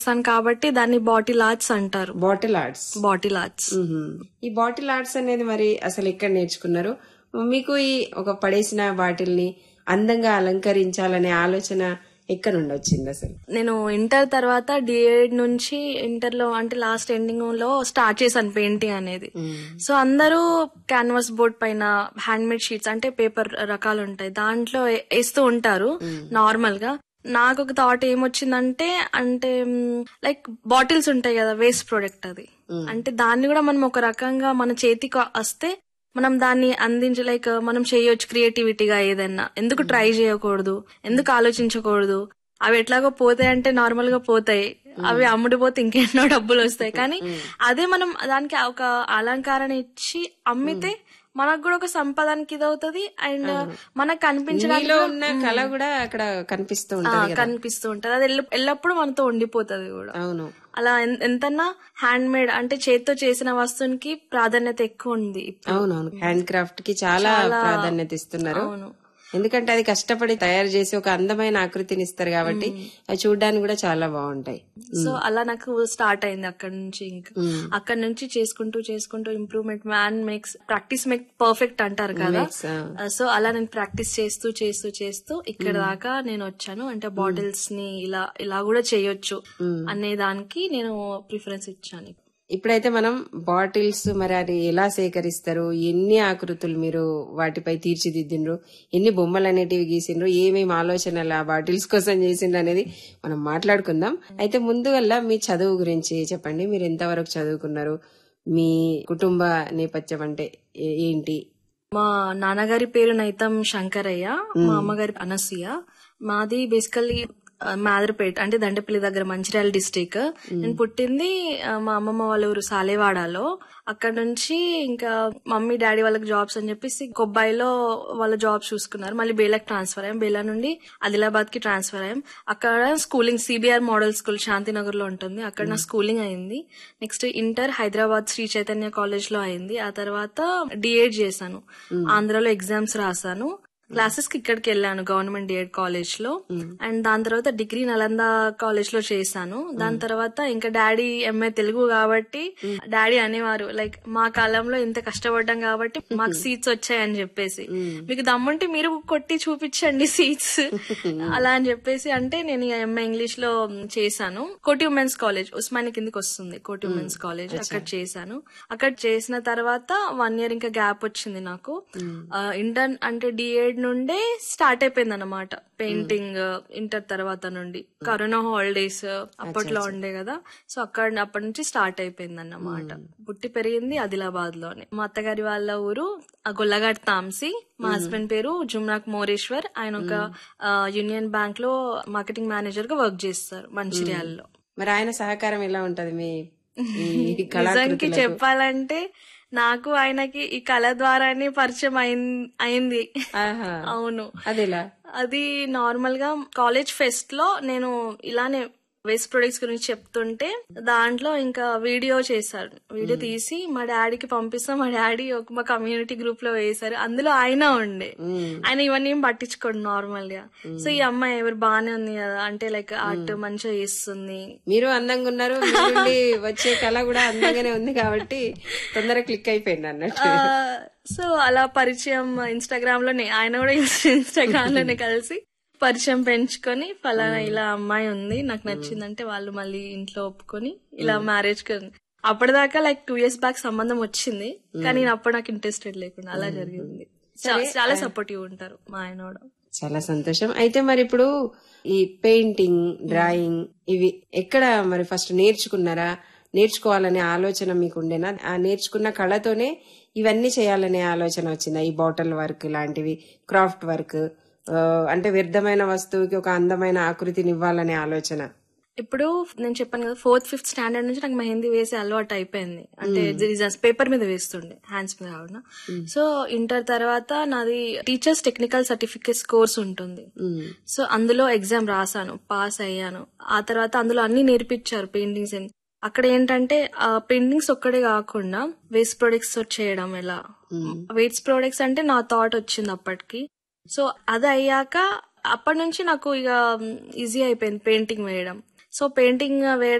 చేస్తాను కాబట్టి దాన్ని బాటిల్ ఆర్ట్స్ అంటారు బాటిల్ ఆర్ట్స్ బాటిల్ ఆర్ట్స్ ఈ బాటిల్ ఆర్ట్స్ అనేది మరి అసలు ఎక్కడ నేర్చుకున్నారు మీకు ఈ ఒక పడేసిన బాటిల్ ని అందంగా అలంకరించాలనే ఆలోచన ఎక్కడ నుండి వచ్చింది అసలు నేను ఇంటర్ తర్వాత డిఎడ్ నుంచి ఇంటర్ లో అంటే లాస్ట్ ఎండింగ్ లో స్టార్ట్ చేశాను పెయింటింగ్ అనేది సో అందరూ క్యాన్వాస్ బోర్డ్ పైన హ్యాండ్ మేడ్ షీట్స్ అంటే పేపర్ రకాలు ఉంటాయి దాంట్లో వే- వేస్తూ ఉంటారు నార్మల్ గా నాకు ఒక థాట్ ఏమొచ్చిందంటే అంటే లైక్ బాటిల్స్ ఉంటాయి కదా వేస్ట్ ప్రోడక్ట్ అది అంటే దాన్ని కూడా మనం ఒక రకంగా మన చేతికి వస్తే మనం దాన్ని అందించ లైక్ మనం చేయొచ్చు క్రియేటివిటీగా ఏదైనా ఎందుకు ట్రై చేయకూడదు ఎందుకు ఆలోచించకూడదు అవి ఎట్లాగో పోతాయి అంటే నార్మల్ గా పోతాయి అవి అమ్ముడిపోతే ఇంకెన్నో డబ్బులు వస్తాయి కానీ అదే మనం దానికి ఒక అలంకరణ ఇచ్చి అమ్మితే మనకు కూడా ఒక సంపాదనకి ఇది అవుతుంది అండ్ మనకు కనిపించడానికి మీలో ఉన్న కళ కూడా అక్కడ కనిపిస్తూ ఉంటుంది కదా కనిపిస్తూ ఉంటది అది ఎల్ల- ఎల్లప్పుడూ మనతో ఉండిపోతుంది కూడా అవును అలా ఎన్- ఎంతన్నా హ్యాండ్ మేడ్ అంటే చేత్తో చేసిన వస్తువునికి ప్రాధాన్యత ఎక్కువ ఉంది ఇప్పుడు. అవునవును హ్యాండ్ క్రాఫ్ట్ కి చాలా ప్రాధాన్యత ఇస్తున్నారు అవును ఎందుకంటే అది కష్టపడి తయారు చేసి ఒక అందమైన ఆకృతిని ఇస్తారు కాబట్టి అవి చూడడానికి కూడా చాలా బాగుంటాయి సో అలా నాకు స్టార్ట్ అయింది అక్కడ నుంచి ఇంకా అక్కడ నుంచి చేసుకుంటూ చేసుకుంటూ improvement man makes practice make perfect అంటారు కదా ఆ. సో అలా నేను ప్రాక్టీస్ చేస్తూ చేస్తూ చేస్తూ ఇక్కడ దాకా నేను వచ్చాను అంటే బాటిల్స్ ని ఇలా ఇలా కూడా చేయొచ్చు అనే దానికి నేను ప్రిఫరెన్స్ ఇచ్చాను ఇప్పుడైతే మనం బాటిల్స్ మరి అది ఎలా సేకరిస్తారు ఎన్ని ఆకృతులు మీరు వాటిపై తీర్చిదిద్దిండ్రు ఎన్ని బొమ్మలు అనేటివి గీసిండ్రు ఏమేమి ఆలోచనలు ఆ బాటిల్స్ కోసం చేసిండ్రు అనేది మనం మాట్లాడుకుందాం అయితే ముందుగల్లా మీ చదువు గురించి చెప్పండి మీరు ఎంతవరకు చదువుకున్నారు మీ కుటుంబ నేపథ్యం అంటే ఏ- ఏంటి మా నాన్నగారి పేరు నైతం శంకరయ్య మా అమ్మగారి అనసూయ మాది బేసికల్లీ మాదరపేట అంటే దండపల్లి దగ్గర మంచిర్యాల డిస్టిక్ నేను పుట్టింది ఆ, మా అమ్మమ్మ వాళ్ళ ఊరు సాలేవాడలో అక్కడ నుంచి ఇంకా మమ్మీ డాడీ వాళ్ళకి జాబ్స్ అని చెప్పేసి కొబ్బాయిలో వాళ్ళ జాబ్స్ చూసుకున్నారు మళ్ళీ బేలాకి ట్రాన్స్ఫర్ అయ్యాం బేలా నుండి ఆదిలాబాద్ కి ట్రాన్స్ఫర్ అయ్యాం అక్కడ schooling CBR model school Shantinagar లో ఉంటుంది అక్కడ నా స్కూలింగ్ అయింది next inter Hyderabad Sri Chaitanya college లో అయింది ఆ తర్వాత డిఎడ్ చేశాను ఆంధ్రాలో ఎగ్జామ్స్ రాశాను క్లాసెస్ కి ఇక్కడికి వెళ్ళాను గవర్నమెంట్ డిఎడ్ కాలేజ్ లో అండ్ దాని తర్వాత డిగ్రీ నలంద కాలేజ్ లో చేశాను దాని తర్వాత ఇంకా డాడీ ఎంఏ తెలుగు కాబట్టి డాడీ అనేవారు లైక్ మా కాలంలో ఇంత కష్టపడ్డాం కాబట్టి మాకు సీట్స్ వచ్చాయని చెప్పేసి మీకు దమ్ముంటే మీరు కొట్టి చూపించండి సీట్స్ అలా అని చెప్పేసి అంటే నేను ఎంఏ ఇంగ్లీష్ లో చేశాను కోటి ఉమెన్స్ కాలేజ్ ఉస్మాని కిందకి వస్తుంది కోటి ఉమెన్స్ కాలేజ్ అక్కడ చేశాను అక్కడ చేసిన తర్వాత వన్ ఇయర్ ఇంకా గ్యాప్ వచ్చింది నాకు ఇంటర్ అంటే డిఎడ్ నుండే స్టార్ట్ అయిపోయింది అనమాట పెయింటింగ్ ఇంటర్ తర్వాత నుండి కరోనా హాలిడేస్ అప్పట్లో ఉండే కదా సో అక్కడ అప్పటి నుంచి స్టార్ట్ అయిపోయింది అన్నమాట పుట్టి పెరిగింది ఆదిలాబాద్ లోనే మా అత్తగారి వాళ్ళ ఊరు ఆ గొల్లగాడ్ తాంసి మా హస్బెండ్ పేరు జుమ్నాక్ మోరేశ్వర్ ఆయన ఒక యూనియన్ బ్యాంక్ లో మార్కెటింగ్ మేనేజర్ గా వర్క్ చేస్తారు మంచిర్యాలలో మరి ఆయన సహకారం ఎలా ఉంటది మీ ఈ నిజానికి కళాకృతులకు చెప్పాలంటే నాకు ఆయనకి ఈ కళ ద్వారానే పరిచయం అయిన్- అయింది ఆహా అవును అదేలా అది నార్మల్ గా కాలేజ్ ఫెస్ట్ లో నేను ఇలానే వేస్ట్ ప్రొడక్ట్స్ గురించి చెప్తుంటే దాంట్లో ఇంకా వీడియో చేశారు వీడియో తీసి మా డాడీకి పంపిస్తాం మా డాడీ ఒక మా కమ్యూనిటీ గ్రూప్ లో వేశారు అందులో ఆయన ఉండే ఆయన ఇవన్నీ ఏం పట్టించుకోండి నార్మల్ గా సో ఈ అమ్మాయి ఎవరు బానే ఉంది కదా అంటే లైక్ ఆర్ట్ మంచిగా చేస్తుంది మీరు అందంగా ఉన్నారు మీ నుండి వచ్చే కళ కూడా అందంగానే ఉంది కాబట్టి తొందరగా క్లిక్ అయిపోయింది అన్నట్టు సో అలా పరిచయం ఇన్స్టాగ్రామ్ లోనే ఆయన కూడా ఇన్స్టాగ్రామ్ లోనే కలిసి పరిచయం పెంచుకొని ఫలానా ఇలా అమ్మాయి ఉంది నాకు నచ్చిందంటే వాళ్ళు మళ్ళీ ఇంట్లో ఒప్పుకొని ఇలా మ్యారేజ్ అప్పటిదాకా లైక్ టూ ఇయర్స్ బ్యాక్ సంబంధం వచ్చింది కానీ నేను అప్పుడు నాకు ఇంట్రెస్టెడ్ లేకుండా అలా జరిగింది చా- చాలా సపోర్టివ్ ఉంటారు మా ఆయన కూడా చాలా సంతోషం అయితే మరి ఇప్పుడు ఈ పెయింటింగ్ డ్రాయింగ్ ఇవి ఎక్కడ మరి ఫస్ట్ నేర్చుకున్నారా నేర్చుకోవాలనే ఆలోచన మీకు ఉండేనా ఆ నేర్చుకున్న కళతోనే ఇవన్నీ చేయాలనే ఆలోచన వచ్చిందా ఈ బాటిల్ వర్క్ లాంటివి క్రాఫ్ట్ వర్క్ అంటే వ్యర్థమైన వస్తువుకి ఒక అందమైన ఆకృతిని ఇవ్వాలనే ఆలోచన ఇప్పుడు నేను చెప్పాను కదా ఫోర్త్ ఫిఫ్త్ స్టాండర్డ్ నుంచి నాకు మెహందీ వేసే అలవాటు అయిపోయింది అంటే పేపర్ మీద వేస్తుండే హ్యాండ్స్ మీద కాకుండా సో ఇంటర్ తర్వాత నాది టీచర్స్ టెక్నికల్ సర్టిఫికేట్స్ కోర్స్ ఉంటుంది ఉమ్, సో అందులో ఎగ్జామ్ రాసాను పాస్ అయ్యాను ఆ తర్వాత అందులో అన్ని నేర్పించారు పెయింటింగ్స్ అక్కడ ఏంటంటే ఆ పెయింటింగ్స్ ఒక్కడే కాకుండా వేస్ట్ ప్రొడక్ట్స్ చేయడం ఎలా వేస్ట్ ప్రొడక్ట్స్ అంటే నా థాట్ వచ్చింది అప్పటికి సో అది అయ్యాక అప్పటి నుంచి నాకు ఇక ఈజీ అయిపోయింది పెయింటింగ్ వేయడం సో పెయింటింగ్ వేయడం